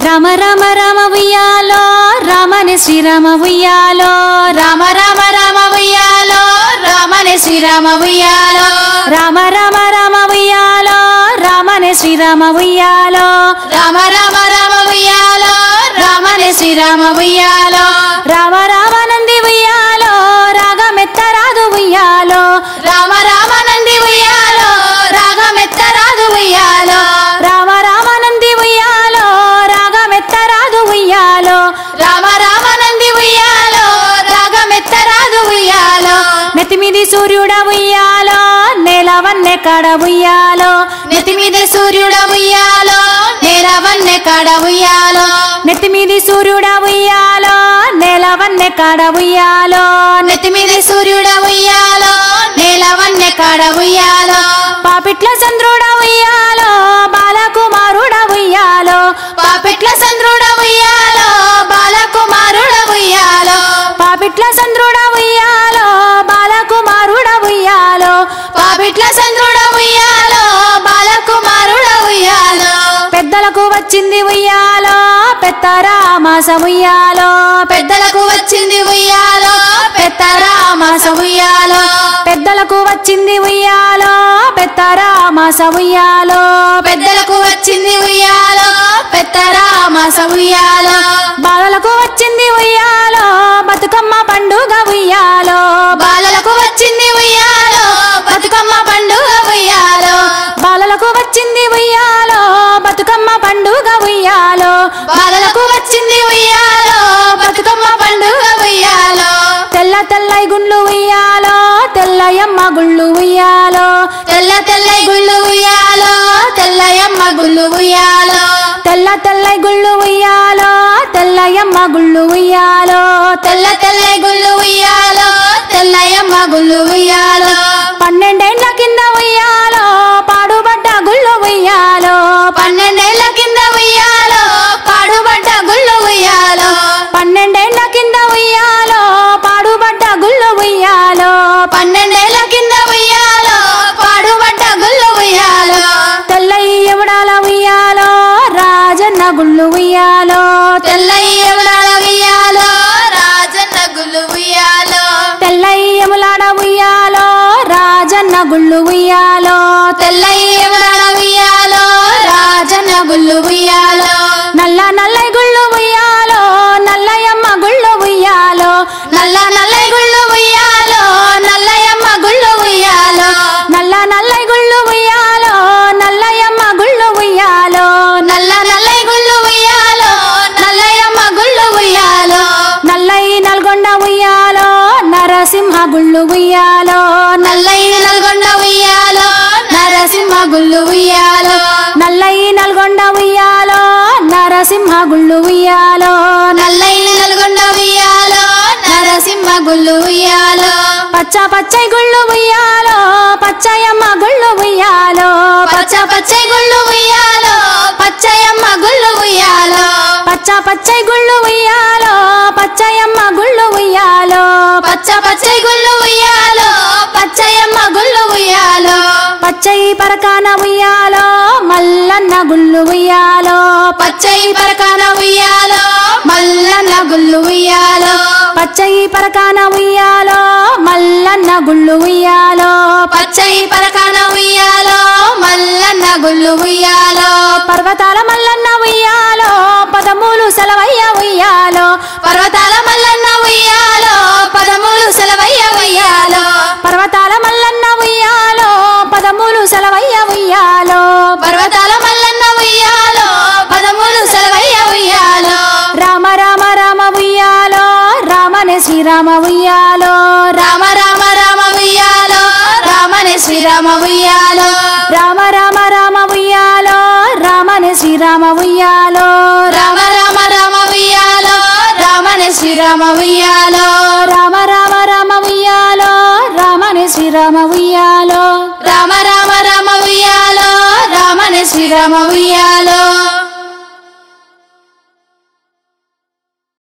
రామ రామ రామ ఉయ్యాలో రామని శ్రీరామ ఉయ్యాలో రామ రామ రామ ఉయ్యాలో రామని శ్రీరామ ఉయ్యాలో రామ రామ రామ ఉయ్యాలో రామని శ్రీరామ ఉయ్యాలో రామ రామ రామ ఉయ్యాలో రామని శ్రీరామ ఉయ్యాలో రామ రామ నంది ఉయ్యాలో రాగమెత్తరాదు ఉయ్యాలో రామ రామ నంది ఉయ్యాలో రాగమెత్తరాదు ఉయ్యాలో రామ రామ నంది ఉయ్యాలో రాగమెత్తరాదు ఉయ్యాలో రామ రామ నంది ఉయ్యాలో రాగమెత్తరాదు ఉయ్యాలో నెత్తిమిది సూర్యుడ ఉయ్యాలో నేలవన్నె కడ ఉయ్యాలో నెత్తిమిది సూర్యుడ ఉయ్యాలో నేలవన్నె కడ ఉయ్యాలో నెత్తిమిది సూర్యుడ ఉయ్యాలో నేలవన్నె కడ ఉయ్యాలో నెత్తిమిది సూర్యుడ ఉయ్యాలో నేలవన్నె కడ ఉయ్యాలో పాపిట్ల చంద్రుడ ఉయ్యాలో బాలకుమారుడ ఉయ్యాలో పాపిట్ల చంద్రుడ ఉయ్యాలో బాలకుమారుడ ఉయ్యాలో పాపిట్ల చంద్రుడ ఉయ్యాలో బాలకుమారుడ ఉయ్యాలో పాపిట్ల చంద్రుడ ఉయ్యాలో బాలకుమారుడ ఉయ్యాలో పెద్దలకు వచ్చింది ఉయ్యాలో పెద్దరామాస ఉయ్యాలో పెద్దలకు వచ్చింది ఉయ్యాలో పెద్దరామాస ఉయ్యాలో పెద్దలకు వచ్చింది ఉయ్యాలో పెద్దరామాస ఉయ్యాలో పెద్దలకు వచ్చింది ఉయ్యాలో పెద్దరామాస ఉయ్యాలో బాలలకు వచ్చింది ఉయ్యాలో బతుకమ్మ పండుగ ఉయ్యాలో బాలలకు వచ్చింది ఉయ్యాలో బతుకమ్మ పండుగ ఉయ్యాలో బాలలకు వచ్చింది ఉయ్యాలో బతుకమ్మ పండుగ ఉయ్యాలో బాలలకు వచ్చింది ఉయ్యాలో బతుకమ్మ పండుగ ఉయ్యాలో తెల్ల తెల్లై గుండ్లు ఉయ్యాలో తెల్లయమ్మ గుళ్ళు ఉయ్యాలో తెల్ల తెల్లై గుళ్ళు ఉయ్యాలో తెల్లయమ్మ గుళ్ళు ఉయ్యాలో తెల్ల తెల్లై గుళ్ళు ఉయ్యాలో తెల్లయమ్మ గుళ్ళు ఉయ్యాలో తెల్ల తెల్లై గుళ్ళు ఉయ్యాలో తెల్లయమ్మ గుళ్ళు ఉయ్యాలో పన్నెండేండ్ల కింద ఉయ్యాలో పాడుబడ్డ గుళ్ళు ఉయ్యాలో పన్నెండేళ్ల కింద ఉయ్యాలో పాడుబడ్డ గుళ్ళు ఉయ్యాలో పన్నెండేళ్ల కింద ఉయ్యాలో పాడుబడ్డ గుళ్ళు ఉయ్యాలో పన్నెండేళ్ల కింద ఉయ్యాలో పాడుబడ్డ గుళ్ళు ఉయ్యాలో తెల్లయి ఎవడాల ఉయ్యాలో రాజన్న గుళ్ళు ఉయ్యాలో తెల్లయి ఎవడాల ఉయ్యాలో రాజన్న గుళ్ళు ఉయ్యాలో తెల్లయి ఎములాడ ఉయ్యాలో రాజన్న గుళ్ళు ఉయ్యాలో తెల్లయి ఎవడాల ఉయ్యాలో రాజన్న గుళ్ళు ఉయ్యాలో నల్ల నల్లై గుళ్ళు ఉయ్యాలో నల్లయమ్మ గుళ్ళు ఉయ్యాలో నల్ల నల్లై గుళ్ళు ఉయ్యాలో నల్లయమ్మ గుళ్ళు ఉయ్యాలో నల్ల నల్లై గుళ్ళు ఉయ్యాలో నల్లయమ్మ గుళ్ళు ఉయ్యాలో నల్ల నల్లై గుళ్ళు ఉయ్యాలో నల్లయమ్మ గుళ్ళు ఉయ్యాలో నల్లై నల్గొండ ఉయ్యాలో నరసింహ గుళ్ళు ఉయ్యాలో నల్లై నల్గొండ ఉయ్యాలో నరసింహ గుళ్ళు ఉయ్యాలో నల్లై నల్గొండ ఉయ్యాలో నరసింహ గుళ్ళు ఉయ్యాలో నల్లై నల్గొండ ఉయ్యాలో నరసింహ గుళ్ళు ఉయ్యాలో పచ్చ పచ్చై గుళ్ళు ఉయ్యాలో పచ్చయమ్మ గుళ్ళు ఉయ్యాలో పచ్చ పచ్చై గుళ్ళు ఉయ్యాలో పచ్చయమ్మ గుళ్ళు ఉయ్యాలో పచ్చ పచ్చై గుళ్ళు ఉయ్యాలో పచ్చయమ్మ గుళ్ళు ఉయ్యాలో పచ్చ పచ్చై గుళ్ళు ఉయ్యాలో పచ్చయమ్మ గుళ్ళు ఉయ్యాలో పచ్చయి పరకాన ఉయ్యాలో మల్లన్న గుళ్ళు ఉయ్యాలో పచ్చయి పరకాన ఉయ్యాలో మల్లన్న గుళ్ళు ఉయ్యాలో పచ్చయి పరకాన ఉయ్యాలో మల్లన్న గుళ్ళు ఉయ్యాలో పచ్చయి పరకాన ఉయ్యాలో మల్లన్న గుళ్ళు ఉయ్యాలో పర్వతాల మల్లన్న ఉయ్యాలో పదమూలు సెలవయ్య ఉయ్యాలో పర్వతాల మల్లన్న ఉయ్యాలో పదమూలు సెలవయ్య ఉయ్యాలో పర్వతాల మల్లన్న ఉయ్యాలో పదమూలు సెలవయ్య ఉయ్యాలో పర్వతాల మల్లన్న ఉయ్యాలో పదమూలు సెలవయ్య ఉయ్యాలో రామ రామ రామ ఉయ్యాలో రామనే శ్రీరామ ఉయ్యాలో రామ రామ రామ ఉయ్యాలో రామనే శ్రీరామ ఉయ్యాలో రామ రామ రామ ఉయ్యాలో రామనే శ్రీరామ ఉయ్యాలో రామ రామ రామ ఉయ్యాలో రామనే శ్రీరామ ఉయ్యాలో రామ రామ రామ ఉయ్యాలో రామనే శ్రీరామ ఉయ్యాలో రామ రామ రామ ఉయ్యాలో రామనే శ్రీరామ ఉయ్యాలో